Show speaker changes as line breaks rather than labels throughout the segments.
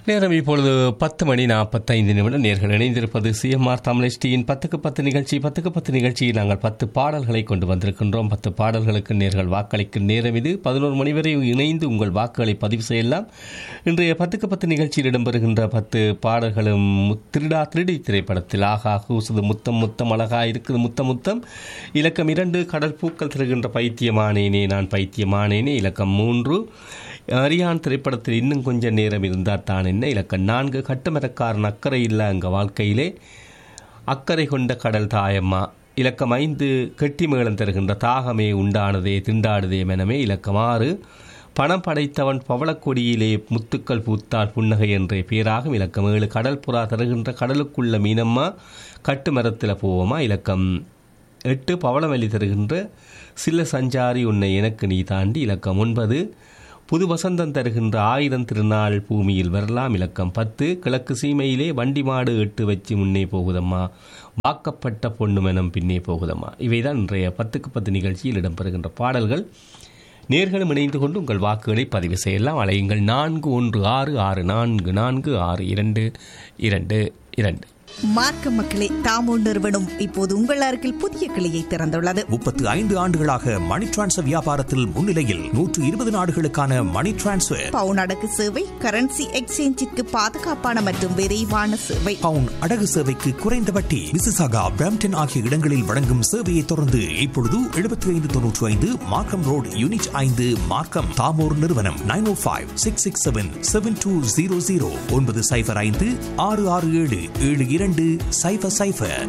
நேரம் இப்பொழுது பத்து மணி நாற்பத்தைந்து நிமிடம் நேர்கள் இணைந்திருப்பது சிஎம்ஆர் தமிழ்டியின் பத்துக்கு பத்து நிகழ்ச்சி பத்துக்கு பத்து நிகழ்ச்சியில் நாங்கள் பத்து பாடல்களை கொண்டு வந்திருக்கின்றோம் பத்து பாடல்களுக்கு நேர்கள் வாக்களிக்கும் நேரம் இது பதினோரு மணி வரை இணைந்து உங்கள் வாக்குகளை பதிவு செய்யலாம் இன்றைய பத்துக்கு பத்து நிகழ்ச்சியில் இடம்பெறுகின்ற பத்து பாடல்களும் மு- திருடா திருடி திரைப்படத்தில் ஆகா கூசுது முத்தம் முத்தம் அழகா இருக்குது முத்தம் முத்தம் இலக்கம் இரண்டு கடல் பூக்கள் தருகின்ற பைத்தியமானேனே நான் பைத்தியமானேனே இலக்கம் மூன்று அரியான் திரைப்படத்தில் இன்னும் கொஞ்சம் நேரம் இருந்தால் தான் என்ன இலக்கம் நான்கு கட்டுமரக்காரன் அக்கறை இல்லை அங்க வாழ்க்கையிலே அக்கறை கொண்ட கடல் தாயம்மா இலக்கம் ஐந்து கெட்டி மேளம் தருகின்ற தாகமே உண்டானதே திண்டாடுதே மெனமே இலக்கம் ஆறு பணம் படைத்தவன் பவளக்கொடியிலே முத்துக்கள் பூத்தால் புன்னகை என்றே பேராகும் இலக்கம் ஏழு கடல் புறா தருகின்ற கடலுக்குள்ள மீனம்மா கட்டுமரத்தில் போவோமா இலக்கம் எட்டு பவளவெளி தருகின்ற சில சஞ்சாரி உன்னை எனக்கு நீ தாண்டி இலக்கம் ஒன்பது புது வசந்தம் தருகின்ற ஆயிரம் திருநாள் பூமியில் வரலாம் இலக்கம் பத்து கிழக்கு சீமையிலே வண்டி மாடு எட்டு வச்சு முன்னே போகுதம்மா வாக்கப்பட்ட பொண்ணுமெனம் பின்னே போகுதம்மா இவைதான் இன்றைய பத்துக்கு பத்து நிகழ்ச்சியில் இடம்பெறுகின்ற பாடல்கள் நேர்களும் இணைந்து கொண்டு உங்கள் வாக்குகளை பதிவு செய்யலாம் அலையுங்கள் நான்கு ஒன்று ஆறு ஆறு நான்கு நான்கு ஆறு இரண்டு இரண்டு இரண்டு
மார்க்க மக்களே தாமோ நிறுவனம் இப்போது உங்கள் அருகில் புதிய கிளையை திறந்துள்ளது
முப்பத்து ஐந்து ஆண்டுகளாக மணி டிரான்ஸ்ஃபர் வியாபாரத்தில் முன்னிலையில் நூற்று இருபது நாடுகளுக்கான மணி டிரான்ஸ்ஃபர்
பவுன் அடகு சேவை கரன்சி எக்ஸ்சேஞ்சிற்கு பாதுகாப்பான மற்றும் விரைவான சேவை
பவுன் அடகு சேவைக்கு குறைந்த வட்டி மிசிசாகா பிராம்டன் ஆகிய இடங்களில் வழங்கும் சேவையை தொடர்ந்து இப்பொழுது எழுபத்தி ஐந்து தொன்னூற்றி ஐந்து மார்க்கம் ரோடு யூனிட் ஐந்து மார்க்கம் தாமோர் நிறுவனம் nine O five six six seven seven two zero zero ஒன்பது சைஃபர் ஐந்து ஆறு ஆறு ஏழு ஏழு இரண்டு சைஃபர் சைஃபர்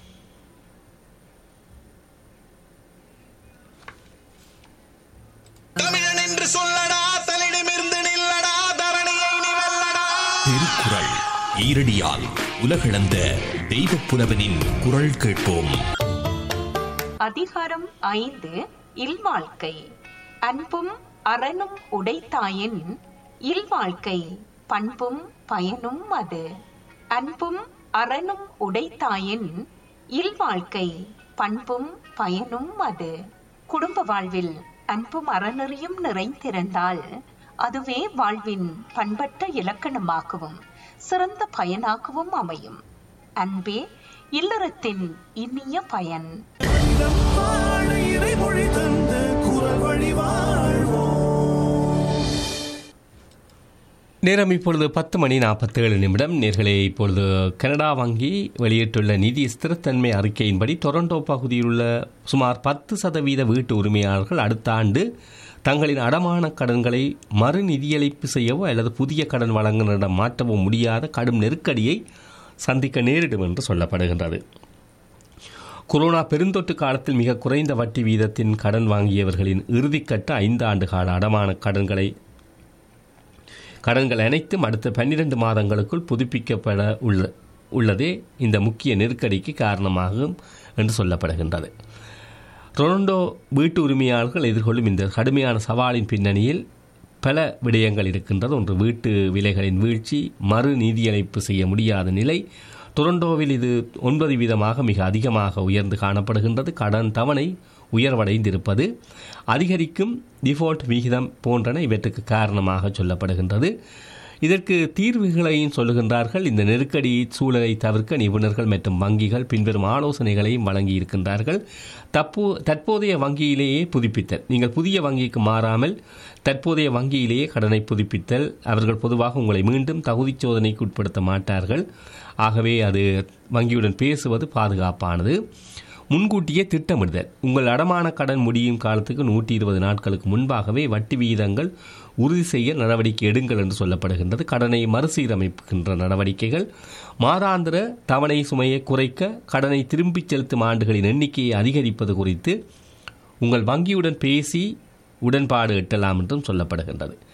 தமிழன் என்று சொல்லடா தலிடமிருந்து நில்லடா தரணியை நீ வெல்லடா
திருக்குறள் ஈரடியால் உலகளந்த தெய்வப் புலவனின் குரல் கேட்போம்
அதிகாரம் ஐந்து இல்வாழ்க்கை அன்பும் அறனும் உடைத்தாயின் இல்வாழ்க்கை பண்பும் பயனும் அது அன்பும் அறனும் உடைத்தாயின் இல்வாழ்க்கை பண்பும் பயனும் அது குடும்ப வாழ்வில் அன்பும் அறநெறியும் நிறைந்திருந்தால் அதுவே வாழ்வின் பண்பட்ட இலக்கணமாகவும் சிறந்த பயனாகவும் அமையும் அன்பே இல்லறத்தின் இனிய பயன்
இறைமொழி தந்த குரல் வழி வாழ்வோம்
நேரம் இப்பொழுது பத்து மணி நாற்பத்தேழு நிமிடம் நேர்களே இப்பொழுது கனடா வங்கி வெளியிட்டுள்ள நிதி ஸ்திரத்தன்மை அறிக்கையின்படி டொரண்டோ பகுதியில் உள்ள சுமார் பத்து சதவீத வீட்டு உரிமையாளர்கள் அடுத்த ஆண்டு தங்களின் அடமான கடன்களை மறு நிதியளிப்பு செய்யவோ அல்லது புதிய கடன் வழங்குநரிடம் மாற்றவோ முடியாத கடும் நெருக்கடியை சந்திக்க நேரிடும் என்று சொல்லப்படுகின்றது கொரோனா பெருந்தொற்று காலத்தில் மிக குறைந்த வட்டி வீதத்தின் கடன் வாங்கியவர்களின் இறுதிக்கட்ட ஐந்து ஆண்டு கால அடமான கடன்களை கடன்கள் அனைத்தும் அடுத்த பன்னிரண்டு மாதங்களுக்குள் புதுப்பிக்கப்பட உள்ள உள்ளதே இந்த முக்கிய நெருக்கடிக்கு காரணமாகும் என்று சொல்லப்படுகின்றது ரொனால்டோ வீட்டு உரிமையாளர்கள் எதிர்கொள்ளும் இந்த கடுமையான சவாலின் பின்னணியில் பல விடயங்கள் இருக்கின்றது ஒன்று வீட்டு விலைகளின் வீழ்ச்சி மறு நிதியளிப்பு செய்ய முடியாத நிலை டொரண்டோவில் இது ஒன்பது வீதமாக மிக அதிகமாக உயர்ந்து காணப்படுகின்றது கடன் தவணை உயர்வடைந்திருப்பது அதிகரிக்கும் டிஃபால்ட் விகிதம் போன்றன இவற்றுக்கு காரணமாக சொல்லப்படுகின்றது இதற்கு தீர்வுகளையும் சொல்லுகின்றார்கள் இந்த நெருக்கடி சூழலை தவிர்க்க நிபுணர்கள் மற்றும் வங்கிகள் பின்வரும் ஆலோசனைகளையும் வழங்கியிருக்கின்றார்கள் தப்போ தற்போதைய வங்கியிலேயே புதுப்பித்தல் நீங்கள் புதிய வங்கிக்கு மாறாமல் தற்போதைய வங்கியிலேயே கடனை புதுப்பித்தல் அவர்கள் பொதுவாக உங்களை மீண்டும் தகுதி சோதனைக்கு உட்படுத்த மாட்டார்கள் ஆகவே அது வங்கியுடன் பேசுவது பாதுகாப்பானது முன்கூட்டியே திட்டமிடுதல் உங்கள் அடமான கடன் முடியும் காலத்துக்கு நூற்றி இருபது நாட்களுக்கு முன்பாகவே வட்டி விகிதங்கள் உறுதி செய்ய நடவடிக்கை எடுங்கள் என்று சொல்லப்படுகின்றது கடனை மறுசீரமைக்கின்ற நடவடிக்கைகள் மாதாந்திர தவணை சுமையை குறைக்க கடனை திரும்பிச் செலுத்தும் ஆண்டுகளின் எண்ணிக்கையை அதிகரிப்பது குறித்து உங்கள் வங்கியுடன் பேசி உடன்பாடு எட்டலாம் என்றும் சொல்லப்படுகின்றது